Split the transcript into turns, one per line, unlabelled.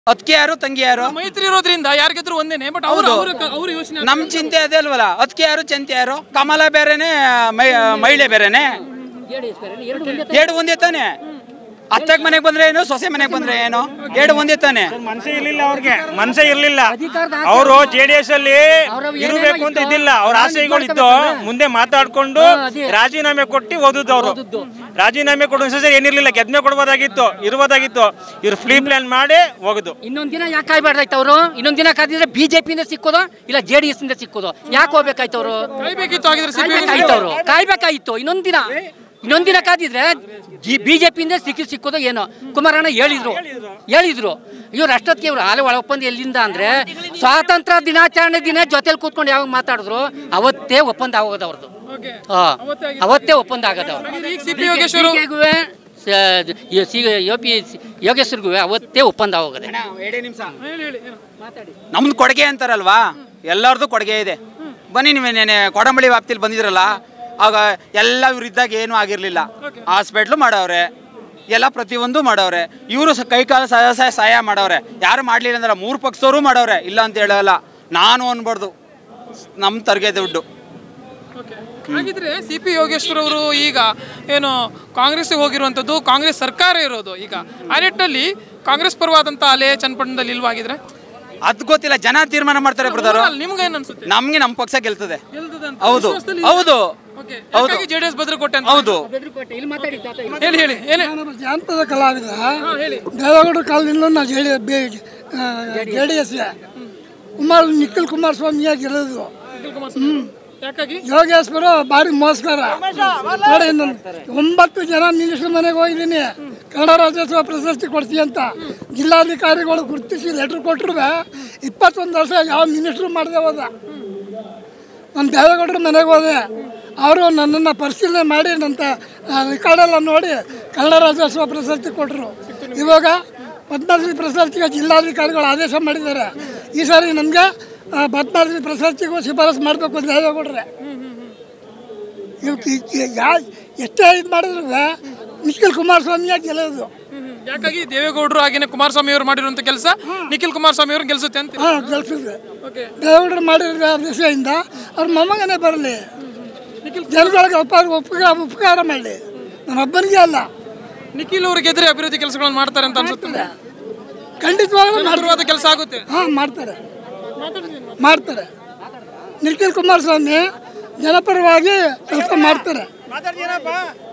ಅದಕ್ಕೆ ಯಾರು ತಂಗಿ ಯಾರು
ಮೈತ್ರಿ ಇರೋದ್ರಿಂದ ಯಾರಿಗಿದ್ರು ಒಂದೇನೆ ಬಟ್ ಅವ್ರು
ಹೌದು.
ಅವ್ರ ಅವ್ರ ಯೋಚನೆ
ನಮ್ ಚಿಂತೆ ಅದೇ ಅಲ್ವಲ್ಲ ಅದಕ್ಕೆ ಯಾರು ಚಿಂತೆ ಯಾರು ಕಮಲ ಬೇರೆನೆ ಮೈ- ಮಹಿಳೆ ಬೇರೆನೆ ಎರಡು ಒಂದೇ ತಾನೆ ಅತ್ತಗ್ ಮನೆಗೆ ಬಂದ್ರೆ ಏನು ಸೊಸೆ ಮನೆಗೆ ಬಂದ್ರೆ ಏನು ಎರಡು ಒಂದೇ ತಾನೆ
ಮನಸ್ಸೇ ಇರ್ಲಿಲ್ಲ ಅವ್ರಿಗೆ ಮನಸ್ಸೇ ಇರ್ಲಿಲ್ಲ ಅವರು ಜೆ ಡಿ ಎಸ್ ಅಲ್ಲಿ ಇರಬೇಕು ಅಂತ ಇದ್ದಿಲ್ಲ ಅವ್ರ ಆಸೆಗಳು ಇದ್ದು ಮುಂದೆ ಮಾತಾಡ್ಕೊಂಡು ರಾಜೀನಾಮೆ ಕೊಟ್ಟು ಓದುದು ಅವರು ರಾಜೀನಾಮೆ ಕೊಡೋ ಸರಿ ಏನಿರ್ಲಿಲ್ಲ ಗೆದ್ಮೆ ಕೊಡ್ಬೋದಾಗಿತ್ತು ಇರ್ಬೋದಾಗಿತ್ತು ಇವ್ರು ಫ್ರೀ ಪ್ಲಾನ್ ಮಾಡಿ ಹೋಗುದು
ಇನ್ನೊಂದ್ ದಿನ ಯಾಕೆ ಕಾಯ್ಬಾರ್ದಾಯ್ತು ಅವರು ಇನ್ನೊಂದ್ ದಿನ ಕಾದಿದ್ರೆ ಬಿಜೆಪಿಯಿಂದ ಸಿಕ್ಕೋದು ಇಲ್ಲ ಜೆ ಡಿ ಎಸ್ ಇಂದ ಸಿಕ್ಕೋದು ಯಾಕೆ ಹೋಗ್ಬೇಕಾಯ್ತು ಅವರು
ಕಾಯ್ಬೇಕಿತ್ತು ಆಗಿದ್ರೆ ಸಿಪಿ
ಕಾಯ್ಬೇಕಾಯ್ತು ಅವರು ಕಾಯ್ಬೇಕಾಯ್ತು ಇನ್ನೊಂದ್ ದಿನ ಇನ್ನೊಂದ್ ದಿನ ಕಾದಿದ್ರೆ ಬಿಜೆಪಿಯಿಂದ ಸಿಕ್ಕಿ ಸಿಕ್ಕೋದು ಏನೋ ಕುಮಾರಣ್ಣ ಹೇಳಿದ್ರು ಹೇಳಿದ್ರು ಇವ್ರು ಅಷ್ಟೊತ್ತಿಗೆ ಇವ್ರು ಹಾಲು ಒಳ ಒಪ್ಪಂದ ಎಲ್ಲಿಂದ ಅಂದ್ರೆ ಸ್ವಾತಂತ್ರ್ಯ ದಿನಾಚರಣೆ ದಿನ ಜೊತೆಲಿ ಕೂತ್ಕೊಂಡು ಯಾವಾಗ ಮಾತಾಡಿದ್ರು ಅವತ್ತೇ ಒಪ್ಪಂದ ಆಗೋದು ಅವ್ರದ್ದು
Okay.
ಹಾ ಅವತ್ತೇ ಒಪ್ಪಂದ ಆಗೋದು ಅವ್ರು
ಈಗ ಸಿ ಪಿ ಯೋಗೇಶ್ವರ್
ಈಗೇಗುವೆ ಸ- ಸಿ ಯೋ ಪಿ ಯೋಗೇಶ್ವರ್ಗೂ ಅವತ್ತೇ ಒಪ್ಪಂದ ಆಗೋಗಿದೆ
ಹೇಳಿ ಹೇಳಿ ಏನು?
ನಮ್ದು ಕೊಡುಗೆ ಅಂತಾರಲ್ವಾ ಎಲ್ಲರದು ಕೊಡುಗೆ ಇದೆ ಬನ್ನಿ ನೀವು ನೆನೆ ಕೊಡಂಬಳಿ ವ್ಯಾಪ್ತಿಲಿ ಬಂದಿದ್ರಲ್ಲ ಆಗ ಎಲ್ಲ ಇವ್ರು ಇದ್ದಾಗ ಏನೂ ಆಗಿರಲಿಲ್ಲ ಹಾಸ್ಪಿಟ್ಲು ಮಾಡವ್ರೆ ಎಲ್ಲ ಪ್ರತಿಯೊಂದು ಮಾಡವ್ರೆ ಇವರು ಕೈ ಕಾಲ ಸಹಾಯ ಸಹಾಯ ಸಹಾಯ ಮಾಡವ್ರೆ ಯಾರು ಮಾಡಲಿಲ್ಲ ಅಂದ್ರೆ ಮೂರು ಪಕ್ಷದವರು ಮಾಡವ್ರೆ ಇಲ್ಲ ಅಂತ ಹೇಳಲ್ಲ ನಾನು ಅನ್ಬಾರ್ದು ನಮ್ಮ ತರ್ಗೆ ದುಡ್ಡು
Okay. ಹಾಗಿದ್ರೆ ಸಿ ಪಿ ಯೋಗೇಶ್ವರ್ ಅವರು ಈಗ ಏನು ಕಾಂಗ್ರೆಸ್ಗೆ ಹೋಗಿರುವಂಥದ್ದು ಕಾಂಗ್ರೆಸ್ ಸರ್ಕಾರ ಇರೋದು ಈಗ ಆ ನಿಟ್ಟಿನಲ್ಲಿ ಕಾಂಗ್ರೆಸ್ ಪರವಾದಂಥ ಅಲೆ ಚನ್ನಪಟ್ಟಣದಲ್ಲಿ ಇಲ್ವಾಗಿದ್ರೆ
ಅದು ಗೊತ್ತಿಲ್ಲ ಜನ ತೀರ್ಮಾನ ಮಾಡ್ತಾರೆ ಬ್ರದರ್
ನಿಮ್ಗೆ ಏನು ಅನ್ಸುತ್ತೆ
ನಮ್ಗೆ ನಮ್ಮ ಪಕ್ಷ ಗೆಲ್ತದೆ
ಗೆಲ್ತದಂತ
ಹೌದು
ವಿಶ್ವಾಸದಲ್ಲಿ
ಹೌದು
Okay.
ಹೌದು.
ಯಾಕಾಗಿ ಜೆಡಿಎಸ್ ಭದ್ರಕೋಟೆ ಅಂತ
ಹೌದು
ಹೇಳಿ ಹೇಳಿ ಏನೇ
ನಾನು ಜಾನಪದ ಕಲಾವಿದ
ಹೇಳಿ
ದೇವೇಗೌಡ ಕಾಲದಿಂದ ನಾ J D J D S Kumar Nikhil ಕುಮಾರಸ್ವಾಮಿಯ ಗೆಲ್ಲೋದು
ನಿಖಿಲ್ ಕುಮಾರಸ್ವಾಮಿ ಯಾಕಾಗಿ
ಯೋಗೇಶ್ವರ ಭಾರಿ ಮೋಸ್ಕರ ನೋಡಿ ನಾನು ಒಂಬತ್ತು ಜನ ಮಿನಿಸ್ಟರ್ ಮನೆಗೆ ಹೋಗಿದ್ದೀನಿ ಕನ್ನಡ ರಾಜ್ಯೋತ್ಸವ ಪ್ರಶಸ್ತಿ ಕೊಡ್ತೀವಿ ಅಂತ ಜಿಲ್ಲಾಧಿಕಾರಿಗಳು ಗುರುತಿಸಿ ಲೆಟ್ರ್ ಕೊಟ್ಟರು ಇಪ್ಪತ್ತೊಂದು ವರ್ಷ ಯಾವ ಮಿನಿಸ್ಟ್ರು ಮಾಡದೆ ಹೋದ ನಾನು ದೇವೇಗೌಡರ ಮನೆಗೆ ಹೋದೆ ಅವರು ನನ್ನನ್ನು ಪರಿಶೀಲನೆ ಮಾಡಿ ನನ್ನ ರೆಕಾರ್ಡೆಲ್ಲ ನೋಡಿ ಕನ್ನಡ ರಾಜ್ಯೋತ್ಸವ ಪ್ರಶಸ್ತಿ ಕೊಟ್ಟರು ಇವಾಗ ಪದ್ಮಶ್ರೀ ಪ್ರಶಸ್ತಿಗೆ ಜಿಲ್ಲಾಧಿಕಾರಿಗಳು ಆದೇಶ ಮಾಡಿದ್ದಾರೆ ಈ ಸಾರಿ ನಮಗೆ ಪದ್ಮಶ್ರೀ ಪ್ರಶಸ್ತಿಗೂ ಶಿಫಾರಸು ಮಾಡಬೇಕು ಅಂತ ದೇವೇಗೌಡ್ರೆ ಇವಕ್ಕೆ ಯಾ ಎಷ್ಟೇ ಇದು ಮಾಡಿದ್ರು ನಿಖಿಲ್ ಕುಮಾರಸ್ವಾಮಿಯಾಗಿ ಗೆಲ್ಲೋದು
ಯಾಕಾಗಿ ದೇವೇಗೌಡರು ಹಾಗೇನೆ ಕುಮಾರಸ್ವಾಮಿ ಅವರು ಮಾಡಿರುವಂತ ಕೆಲಸ ನಿಖಿಲ್ ಕುಮಾರಸ್ವಾಮಿ ಅವರು ಗೆಲ್ಸುತ್ತೆ ಅಂತ
ಹಾಂ ಗೆಲ್ಸಿದ್ರೆ
ಓಕೆ
ದೇವೇಗೌಡರು ಮಾಡಿರೋ ದಿಸೆಯಿಂದ ಅವ್ರ ಮೊಮ್ಮಗನೇ ಬರಲಿ ಜನಗಳಿಗೆ ಒಪ್ಪ ಉಪಕಾರ ಉಪಕಾರ ಮಾಡಲಿ ನನ್ನ ಒಬ್ಬನಿಗೆ ಅಲ್ಲ
ನಿಖಿಲ್ ಅವರು ಗೆದ್ರೆ ಅಭಿವೃದ್ಧಿ ಕೆಲಸಗಳನ್ನು ಮಾಡ್ತಾರೆ ಅಂತ ಅನ್ಸುತ್ತೆ
ಖಂಡಿತವಾಗ್ಲೂ ಮಾಡ್ತಾರೆ
ಪರವಾದ ಕೆಲಸ ಆಗುತ್ತೆ
ಹಾಂ ಮಾಡ್ತಾರೆ ಮಾಡ್ತಾರೆ ನಿಖಿಲ್ ಕುಮಾರಸ್ವಾಮಿ ಜನಪರವಾಗಿ ಕೆಲಸ ಮಾಡ್ತಾರೆ
ಮಾತಾಡ್ತೀನಪ್ಪ